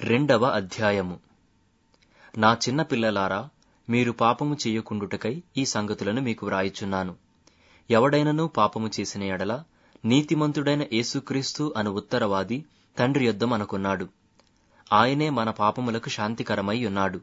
రెండవ అధ్యాయము నా చిన్న పిల్లలారా మీరు పాపము చేయకుండుటకై ఈ సంగతులను మీకు వ్రాయుచున్నాను ఎవడైనను పాపము చేసిన ఎడల నీతిమంతుడైన యేసుక్రీస్తు అను ఉత్తరవాది తండ్రి యొద్ద మనకున్నాడు ఆయనే మన పాపములకు శాంతికరమై ఉన్నాడు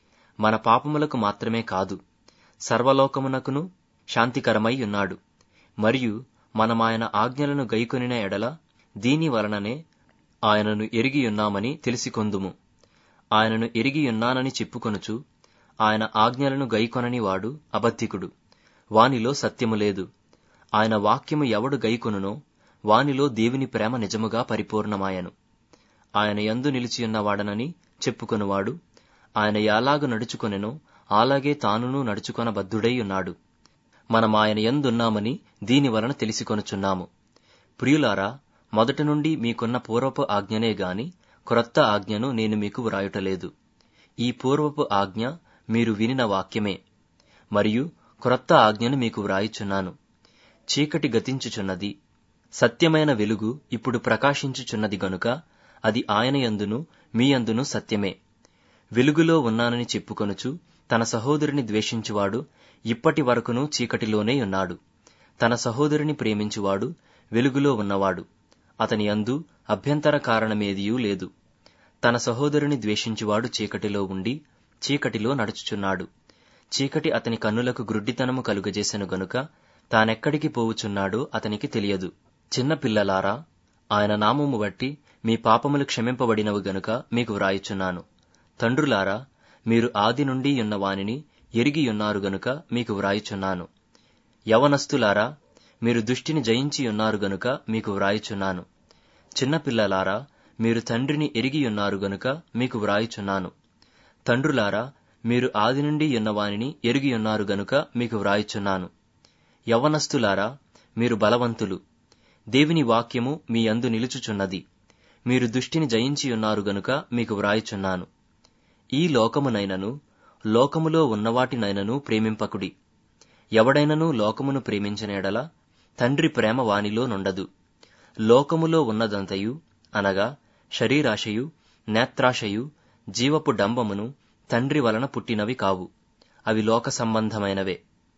మన పాపములకు మాత్రమే కాదు సర్వలోకమునకును శాంతికరమై ఉన్నాడు మరియు మనమాయన ఆజ్ఞలను గైకొనిన ఎడల దీని వలననే ఆయనను ఎరిగియున్నామని తెలిసికొందుము ఆయనను ఎరిగియున్నానని చెప్పుకొనుచు ఆయన ఆజ్ఞలను గైకొనని వాడు అబద్ధికుడు వానిలో సత్యము లేదు ఆయన వాక్యము ఎవడు గైకొనునో వానిలో దేవుని ప్రేమ నిజముగా పరిపూర్ణమాయను ఆయన యందు నిలిచియున్నవాడనని చెప్పుకొనువాడు ఆయన యాలాగు నడుచుకొనెనో అలాగే తానును నడుచుకొన బద్ధుడై ఉన్నాడు మనం ఆయన యందున్నామని దీని వలన తెలిసికొనుచున్నాము ప్రియులారా మొదటి నుండి మీకున్న పూర్వపు ఆజ్ఞనే గాని క్రొత్త ఆజ్ఞను నేను మీకు వ్రాయుటలేదు ఈ పూర్వపు ఆజ్ఞ మీరు వినిన వాక్యమే మరియు క్రొత్త ఆజ్ఞను మీకు వ్రాయుచున్నాను చీకటి గతించుచున్నది సత్యమైన వెలుగు ఇప్పుడు ప్రకాశించుచున్నది గనుక అది ఆయన యందును మీ యందును సత్యమే వెలుగులో ఉన్నానని చెప్పుకొనుచు తన సహోదరుని ద్వేషించువాడు ఇప్పటి వరకును చీకటిలోనే ఉన్నాడు తన సహోదరుని ప్రేమించువాడు వెలుగులో ఉన్నవాడు అతని యందు అభ్యంతర కారణమేదియూ లేదు తన సహోదరుని ద్వేషించువాడు చీకటిలో ఉండి చీకటిలో నడుచుచున్నాడు చీకటి అతని కన్నులకు గ్రుడ్డితనము కలుగజేసెను గనుక తానెక్కడికి పోవుచున్నాడో అతనికి తెలియదు చిన్న పిల్లలారా ఆయన నామము బట్టి మీ పాపములు క్షమింపబడినవి గనుక మీకు వ్రాయుచున్నాను తండ్రులారా మీరు ఆది నుండి ఉన్న వానిని ఎరిగియున్నారు గనుక మీకు వ్రాయుచున్నాను యవనస్తులారా మీరు దుష్టిని జయించి ఉన్నారు గనుక మీకు వ్రాయుచున్నాను చిన్నపిల్లలారా మీరు తండ్రిని ఎరిగియున్నారు గనుక మీకు వ్రాయుచున్నాను తండ్రులారా మీరు ఆది నుండి ఉన్నవానిని ఎరిగియున్నారు గనుక మీకు వ్రాయుచున్నాను యవనస్తులారా మీరు బలవంతులు దేవుని వాక్యము మీ అందు నిలుచుచున్నది మీరు దుష్టిని జయించి ఉన్నారు గనుక మీకు వ్రాయుచున్నాను ఈ లోకమునైనను లోకములో ఉన్నవాటినైనను ప్రేమింపకుడి ఎవడైనను లోకమును ప్రేమించిన ఎడల తండ్రి ప్రేమ వానిలో నుండదు లోకములో ఉన్నదంతయు అనగా శరీరాశయు నేత్రాశయు జీవపు డంబమును తండ్రి వలన పుట్టినవి కావు అవి లోక సంబంధమైనవే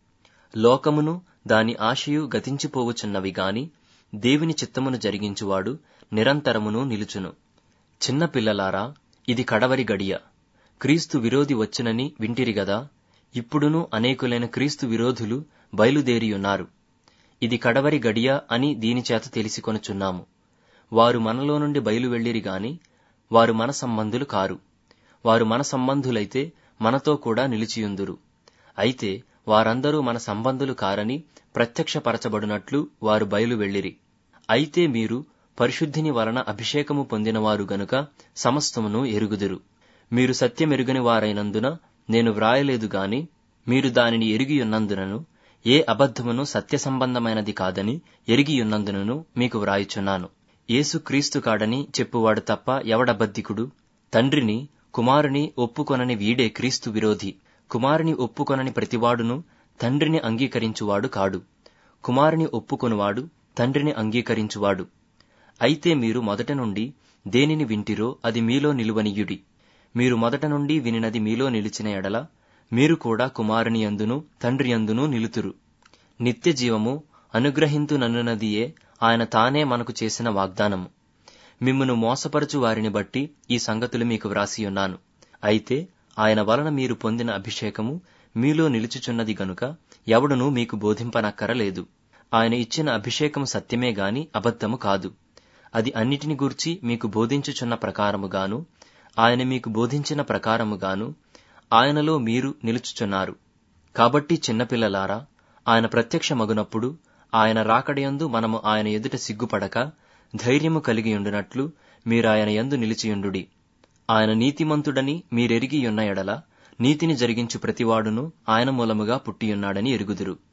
లోకమును దాని ఆశయు గతించిపోవుచున్నవి గాని దేవుని చిత్తమును జరిగించువాడు నిరంతరమును నిలుచును చిన్న పిల్లలారా ఇది కడవరి గడియ క్రీస్తు విరోధి వచ్చునని వింటిరి గదా ఇప్పుడును అనేకులైన క్రీస్తు విరోధులు బయలుదేరియున్నారు ఇది కడవరి గడియ అని దీనిచేత తెలిసికొనుచున్నాము వారు మనలో నుండి బయలు వెళ్ళిరి గాని వారు మన సంబంధులు కారు వారు మన సంబంధులైతే మనతో కూడా నిలిచియుందురు అయితే వారందరూ మన సంబంధులు కారని ప్రత్యక్షపరచబడినట్లు వారు బయలు వెళ్ళిరి అయితే మీరు పరిశుద్ధిని వలన అభిషేకము పొందినవారు గనుక సమస్తమును ఎరుగుదురు మీరు సత్యమెరుగని వారైనందున నేను వ్రాయలేదు గాని మీరు దానిని ఎరిగియున్నందునను ఏ అబద్ధమును సత్య సంబంధమైనది కాదని ఎరిగియున్నందునను మీకు వ్రాయుచున్నాను యేసు క్రీస్తు కాడని చెప్పువాడు తప్ప ఎవడబద్ధికుడు తండ్రిని కుమారుని ఒప్పుకొనని వీడే క్రీస్తు విరోధి కుమారుని ఒప్పుకొనని ప్రతివాడును తండ్రిని అంగీకరించువాడు కాడు కుమారుని ఒప్పుకొనువాడు తండ్రిని అంగీకరించువాడు అయితే మీరు మొదట నుండి దేనిని వింటిరో అది మీలో నిలువనియుడి మీరు మొదట నుండి వినినది మీలో నిలిచిన ఎడల మీరు కూడా కుమారుని యందును తండ్రి యందును నిలుతురు నిత్య జీవము అనుగ్రహింతుననున్నదియే ఆయన తానే మనకు చేసిన వాగ్దానము మిమ్మును మోసపరచు వారిని బట్టి ఈ సంగతులు మీకు వ్రాసియున్నాను అయితే ఆయన వలన మీరు పొందిన అభిషేకము మీలో నిలుచుచున్నది గనుక ఎవడునూ మీకు బోధింపనక్కరలేదు ఆయన ఇచ్చిన అభిషేకము సత్యమే గాని అబద్ధము కాదు అది అన్నిటిని గూర్చి మీకు బోధించుచున్న ప్రకారముగాను ఆయన మీకు బోధించిన ప్రకారముగాను ఆయనలో మీరు నిలుచుచున్నారు కాబట్టి చిన్నపిల్లలారా ఆయన ప్రత్యక్షమగునప్పుడు ఆయన రాకడయందు మనము ఆయన ఎదుట సిగ్గుపడక ధైర్యము కలిగి ఉండునట్లు మీరాయన యందు నిలిచియుండుడి ఆయన నీతిమంతుడని మీరెరిగియున్న ఎడల నీతిని జరిగించు ప్రతివాడును ఆయన మూలముగా పుట్టియున్నాడని ఎరుగుదురు